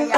ஐயா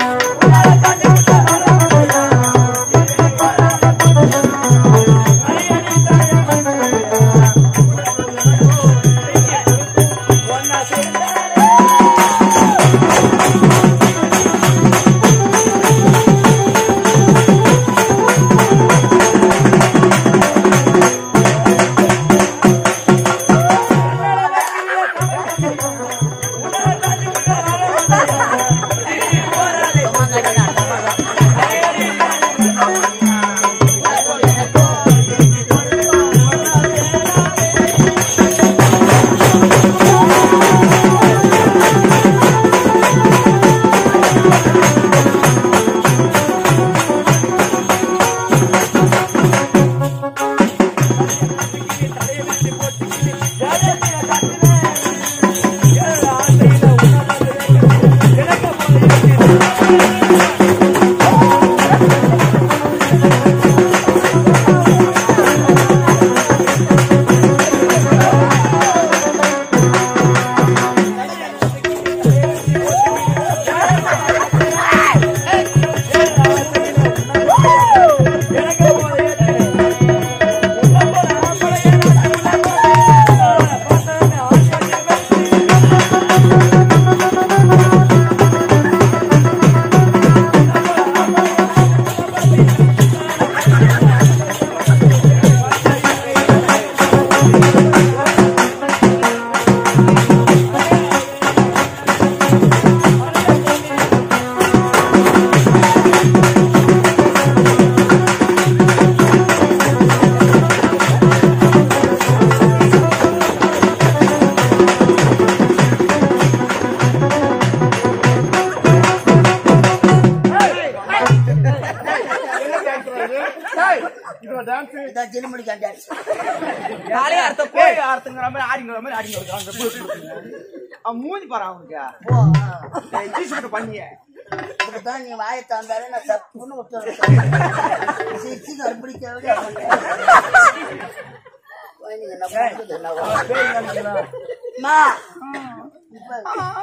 இதான் ஜிலுமணி டான்ஸ் காலைய அர்த்தம் கோழி அர்த்தங்கிற மாதிரி ஆடிங்கிற மாதிரி ஆடிங்க இருக்காங்க அவன் மூஞ்சி பாரு அவனுக்கு போ ஏய், ஜூஸ் போட்டு பண்ணிய இப்படிதான் நீ வாயை தாந்தாலே நான் சப்புன்னு ஒருத்தர் சிரிச்சு கருப்பிடிக்கவே என்ன பண்ணுறது என்னவா? அம்மா, இப்ப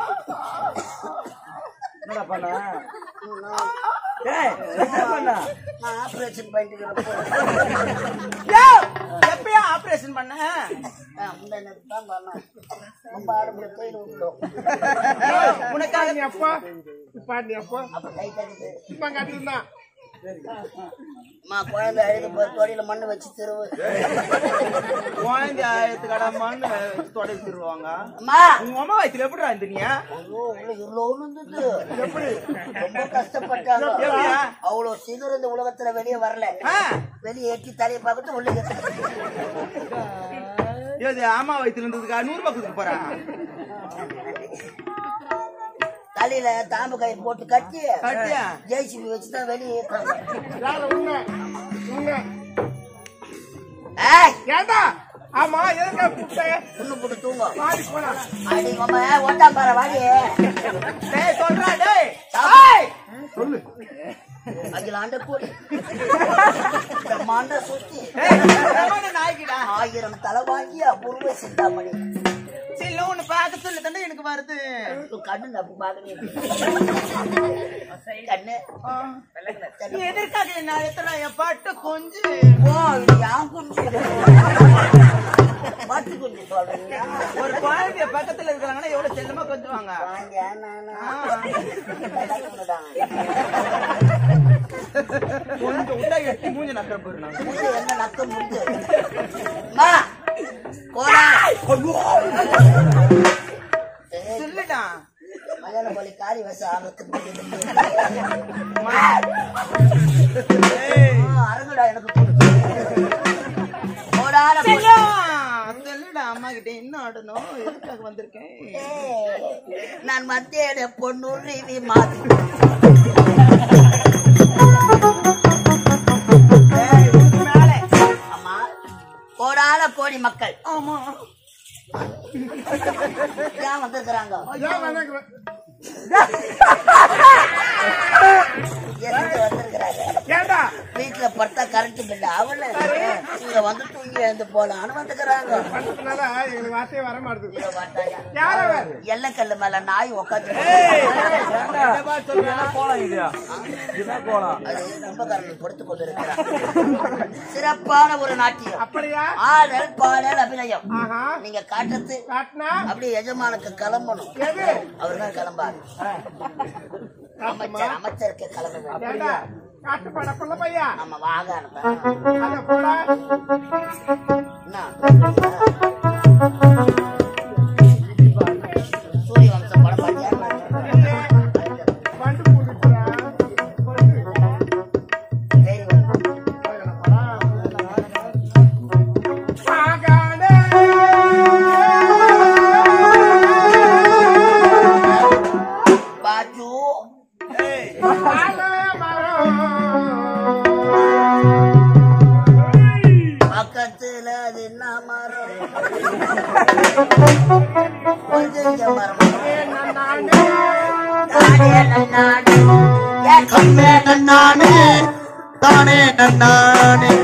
என்னடா பண்ண நான் ஏய் என்ன பண்ண நான் ஆபரேஷன் பண்ணிட்டு ஏய், எப்பயா ஆபரேஷன் பண்ண முன்னாடி தான் பண்ணேன் ரொம்ப ஆரம்பிச்சு போய் விட்டோம் உனக்காக நீ அப்பா இப்பா நீ அப்பா அப்ப கை தடுத்து இப்ப காட்டிருந்தான் அம்மா குழந்தை அழுது போய் தொடையில மண்ணு வச்சு திருவு குழந்தை ஆயிரத்து கடமான்னு தொடை திருவாங்க அம்மா உங்க அம்மா வயித்துல எப்படிடா இருந்தீங்க ஐயோ உள்ள இவ்வளோ இருந்தது எப்படி ரொம்ப கஷ்டப்பட்டாங்க எப்படியா? அவ்வளவு சீக்கிரம் இந்த உலகத்துல வெளியே வரல ஆ, வெளியே ஏற்றி தலையை பார்க்கறது உள்ள ஏது ஆமா வயித்துல இருந்ததுக்கா நூறு ரூபாய் கொடுக்க போறேன் தலையில தாம்பு கயிறு போட்டு கட்டி கட்டியா? ஜேசிபி வச்சுதான் வெளியே ஏற்றுறாங்க யார உண்மை உண்மை ஏய் ஏண்டா ஆமா எதுக்கா கூப்பிட்ட புண்ணு போட்டு தூங்க மாடி போனா அடி மாமா ஓட்டாம் பாரு வாடி டேய் சொல்றா டேய் ஏய்! சொல்லு அகிலாண்ட கூடி பிரம்மாண்ட சுஷ்டி ஏய், ரமண நாய்க்குடா ஆயிரம் தலை வாங்கி அபூர்வ சிந்தாமணி சில்ல ஒண்ணு பார்க்க சொல்லு தானே எனக்கு வருது கண்ணு நப்பு பாக்குறீங்க கண்ணு நீ எதற்காக என்ன எத்தனை பாட்டு கொஞ்சம் ஓ இது யான் குஞ்சு மாட்டு குஞ்சு சொல்றீங்க ஒரு குழந்தைய பக்கத்துல இருக்கிறாங்கன்னா எவ்வளவு செல்லமா கொஞ்சுவாங்க வாங்க, நானா? கலக்குனதாங்க. கொஞ்சம் விட்டா எட்டி மூஞ்சி நக்கிற போயிரு நாங்க குஞ்சு என்ன நக்க முடிஞ்சு அம்மா, கோலா. ஏய், சொல்லுடா மலையாள மொழி காரி வசம் ஆபத்துக்கு முடியுது. ஏய், ஆ, அரங்குடா எனக்கு கொடு. கோடான கொடு. செல்லம், சொல்லுடா அம்மா கிட்ட என்ன ஆடணும் எதுக்காக வந்திருக்கேன் ஏய், நான் மத்திய பொண்ணு ரீதி மாத்தி ஏய், உனக்கு மேல அம்மா கோடான கோடி மக்கள் ஆமா ஏன் வந்திருக்கிறாங்க ஏன் வேணாங்க எதுக்கு வந்திருக்கிறாங்க ஏண்டா வீட்டுல படுத்தா கரண்ட் பில் அவள இங்க வந்து தூங்கி எழுந்து போலான்னு வந்துக்கிறாங்க பண்றதுனால எங்களுக்கு வார்த்தையே வர மாட்டேங்குது இங்க பார்த்தாங்க. யார் அவர் எல்லக்கல்லு மேல நாய் உட்காந்து கோலம் இது இதுதான் கோலம் அது நம்பக்காரனை கொடுத்து கொண்டிருக்கிறார் சிறப்பான ஒரு நாட்டியம் அப்படியா ஆடல் பாடல் அபிநயம் ஆஹா நீங்க காட்டுறது காட்டினா அப்படியே எஜமானுக்கு கிளம்பணும் எது அவர் தான் கிளம்பாரு அமைச்சர் அமைச்சருக்கு கிளம்ப வேண்டும் ஏண்டா காட்டு பட புள்ள பையா நம்ம வாகான அத போட சூரிய வம்சம் படம் பார்த்தியா பண்டு போட்டுக்கிறா பண்டு சரி, வந்து. பாகானே பாஜு பக்கத்துல அது என்ன மரம் கொஞ்சம் மரம் நானே நன்னானே ஏன் கண்ணே நன்னானே தானே நன்னானே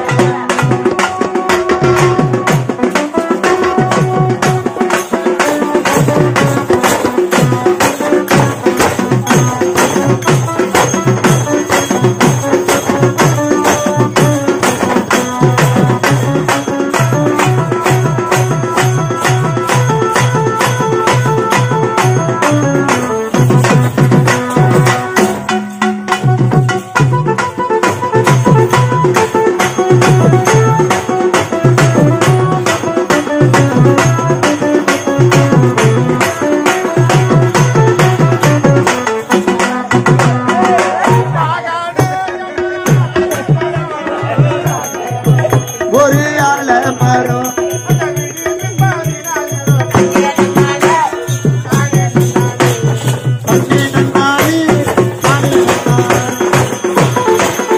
ஒரு ஆல மரம் கண்ணே நன்னானே தானே நன்னானே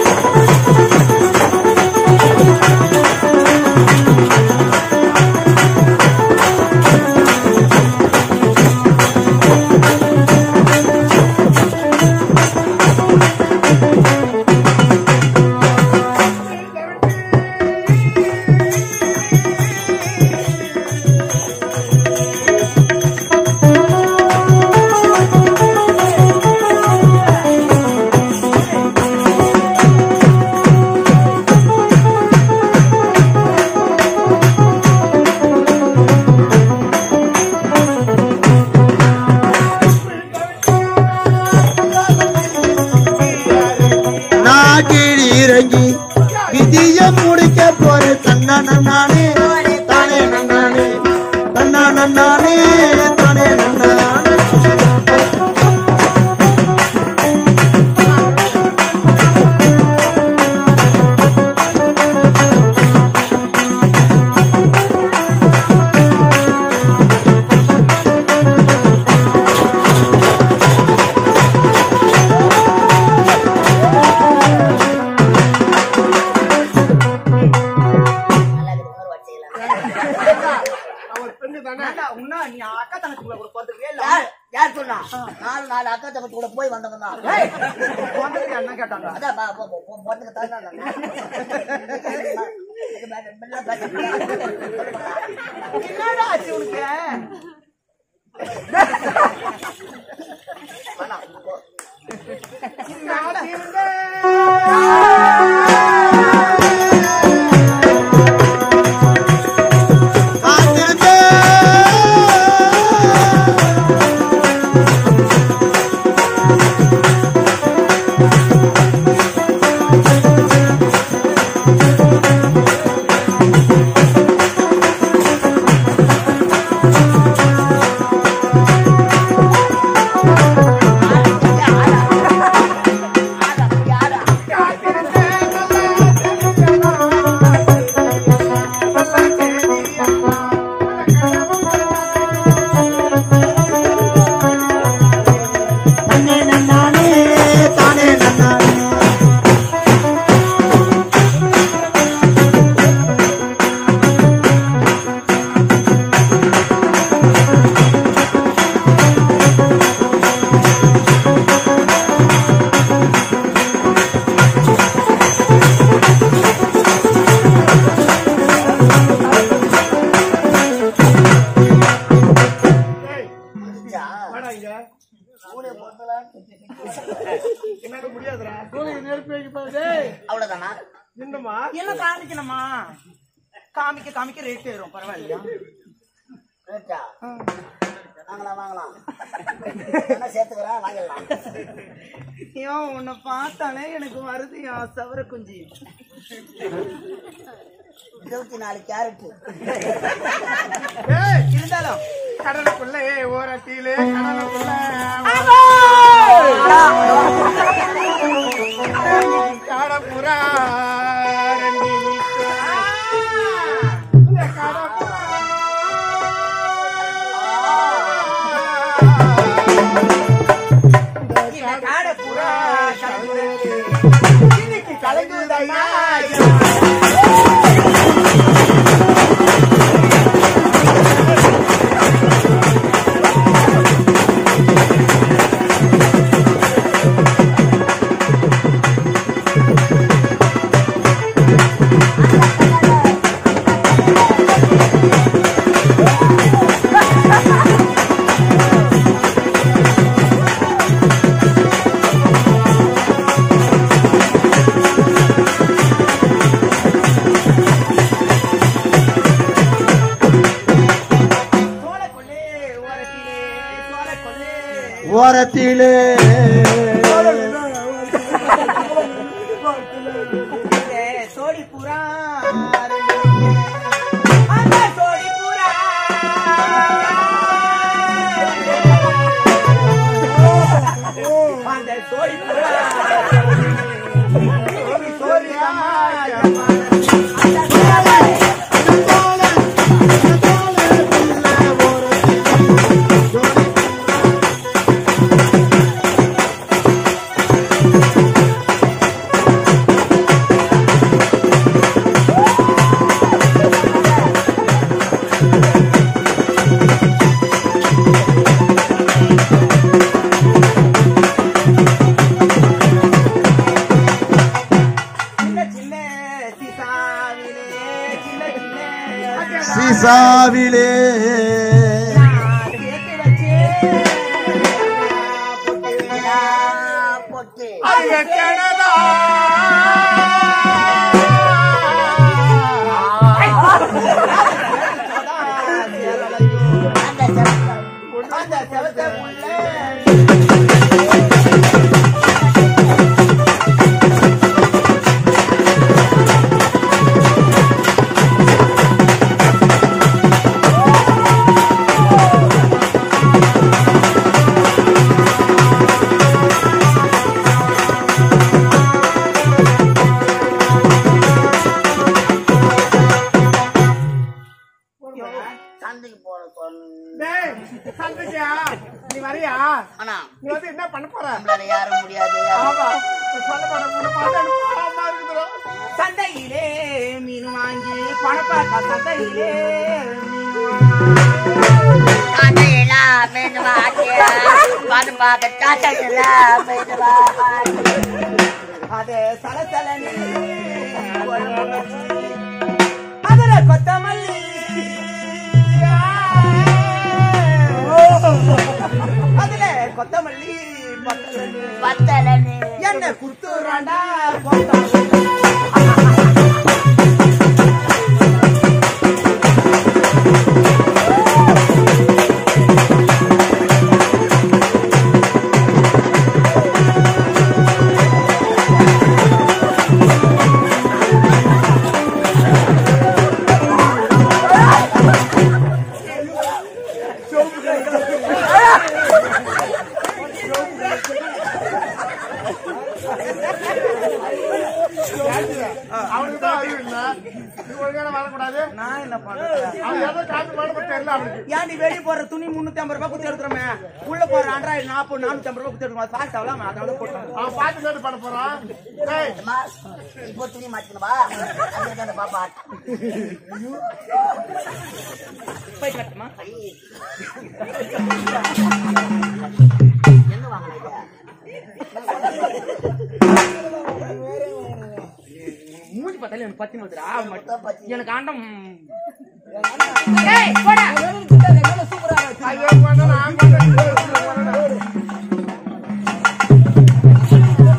நான் கீழ் இறங்கி விதிய முடிக்க போற தன்னா நன்னானே தானே நன்னானே தன்னா நன்னானே தானே நன்னானே நல்லா இருக்கு, ஒரு வச்சுக்கலாம். அவர் பெண்ணு தானே ஏண்டா, இன்னும் நீ அக்கா தங்கச்சிக்குள்ள கூட பிறந்திருக்கவே இல்ல. யார் யார் சொன்னா நாலு நாலு அக்கா தங்கச்சி கூட போய் வந்தவங்க தான் ஏய், பிறந்ததுக்கு என்ன கேட்டாங்க அதான் பா- பா- பா- பா- பொண்ணுக்கு தான் நான் இது மேல- மெல்ல பேசுறேன். என்னடா ஆச்சு உனக்கு வேணாம், போ. காத்திருந்தேன் ஆளா. ஆளா. என்னால முடியாதுடா கோவில் நெருப்பு வைக்க போகுது அவ்வளவுதானா இன்னுமா என்ன காமிக்கணுமா காமிக்க காமிக்க ரேட் ஏறும் பரவாயில்லையா ரேட்டா வாங்கலாம் வாங்கலாம் வேணா சேர்த்துக்கிறேன் வாங்கிடலாம் ஐயோ உன்னை பார்த்தாலே எனக்கு வருது என் சவர குஞ்சி இருபத்தி நாலு கேரட்டு ஏய் இருந்தாலும் கடலுக்குள்ள ஓரத்திலே கடலுக்குள்ள காடப்புறா ரெண்டு இந்த காடப்புறா இந்த காடை புறா கலங்குது. இன்னைக்கு கலங்குதம்மா சோளக்கொள்ளே ஓரத்திலே சோளக்கொள்ளே ஓரத்திலே இந்த சோடி புறா அந்த சோடி புறா அந்த சோடி புறா சோடியா சின்ன சின்ன சீசாவிலே சின்ன சின்ன சீசாவிலே நான் சேர்த்து வச்சேன் பொட்டுடா, பொட்டு அது கனடா அந்த செவத்தை அந்த செவத்த புள்ள சந்தைக்கு போற சொன்ன டேய் சந்தைக்கியா நீ வரியா ஆனா நீ வந்து என்ன பண்ண போற நம்மளால யாரும் முடியாது யாரும் ஆமா நீ சொல்ல மாட்டேன் உன்னை பார்த்தா எனக்கு பாவமா இருக்குதுடா சந்தையிலே மீன் வாங்கி பணப்பாக்கா சந்தையிலே மீன் வாங்கி அதையெல்லாம் மெதுவாக்கிய பாடு பார்க்க தாத்தா மெதுவா அது சலசலனு குழம்பு வச்சு, அதுல கொத்தமல்லி அதுல கொத்தமல்லி பத்தலனு பத்தலன்னு என்ன குடுத்துறாண்டா கொத்தமல்லி அவனுக்கு தான் அறிவு இல்ல நீ ஒழுங்கான வரக்கூடாது நான் என்ன பண்றது அவன் எதை காட்டு மாடு தெரியல அவனுக்கு ஏன் நீ வெளிய போற துணி முன்னூத்தி ஐம்பது ரூபாய் குத்தி எடுத்துறமே உள்ள போற ஆண்ட்ராய்டு நாற்பது நானூத்தி ஐம்பது ரூபாய் குத்தி எடுக்கணும் பாஸ் ஆகலாம் அதனால போட்டேன் அவன் பார்த்து கேட்டு பண்ண போறான் டேய் அம்மா, இப்போ துணி மாத்திக்கணுமா அதுக்கு அந்த பாப்பா போய் கட்டுமா என்ன வாங்கினீங்க மூஞ்சி பார்த்தாலே எனக்கு பத்தி வந்துடா மொத்தம் பத்தி. எனக்கு ஆண்டம் ஏய் போடா ஐயோ, போடா, நான் போடா.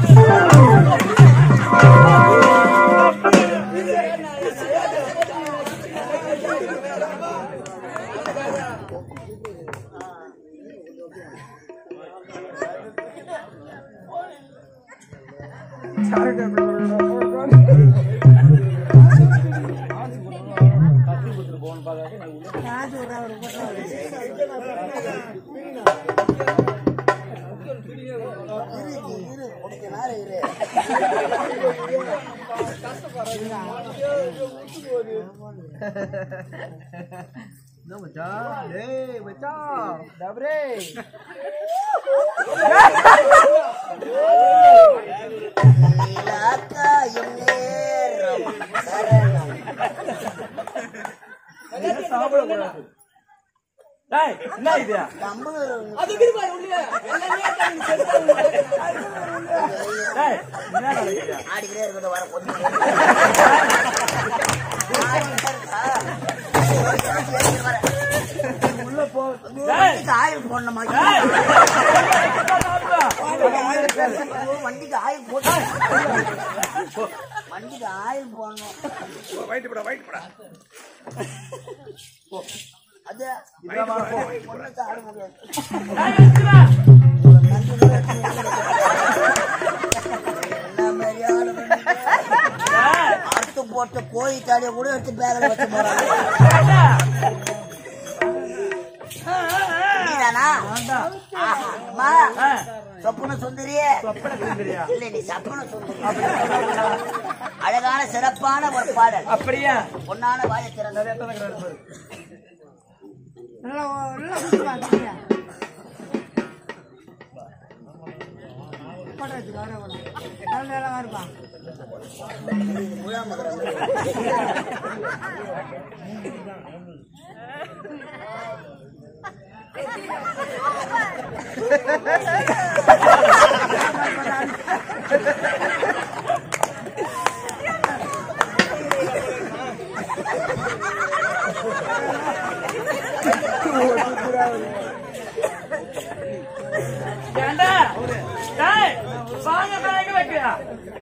இரு இரு கொஞ்ச நேரம் இரு இலக்காயும் நேரம் சரணம் டேய், என்ன இது கம்பு டேய், என்ன நடக்குது ஆடிக்கிட்டே இருக்கிறது வர கொஞ்சம் வண்டிக்கு ஆயில் போடணுமா வண்டிக்கு ஆயில் போட்டு வண்டிக்கு ஆயில் போடணும் அது பொண்ணுக்கு ஆட முடியாது என்ன மாதிரி ஆளு வந்தீங்க? அறுத்து போட்ட கோழி தாலியை கூட எடுத்து பேரில் வச்சு போறாங்க நீதானா ஆஹா. அம்மா சொப்புன சுந்தரியே இல்ல நீ சப்புன சுந்தரி அழகான சிறப்பான ஒரு பாடல் அப்படியா பொன்னான வாயை திறந்த ஏண்டா டேய் வாங்க பேக் வைக்கியா